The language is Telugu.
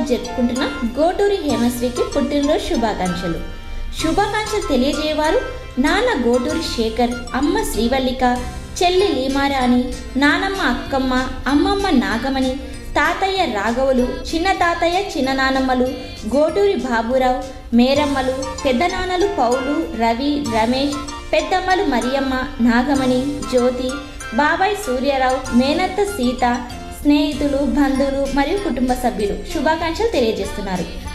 జరుపుకుంటున్న గోటూరి హేమశ్రీకి పుట్టినరోజు శుభాకాంక్షలు శుభాకాంక్షలు తెలియజేయవారు నాన్న గోటూరి శేఖర్ అమ్మ శ్రీవల్లిక చెల్లి లీమారాణి నానమ్మ అక్కమ్మ అమ్మమ్మ నాగమణి తాతయ్య రాఘవులు చిన్న తాతయ్య చిన్న నానమ్మలు గోటూరి బాబురావు మేరమ్మలు పెద్దనాన్నలు పౌలు రవి రమేష్ పెద్దమ్మలు మరియమ్మ నాగమణి జ్యోతి బాబాయ్ సూర్యారావు మేనత్త సీత స్నేహితులు బంధువులు మరియు కుటుంబ సభ్యులు శుభాకాంక్షలు తెలియజేస్తున్నారు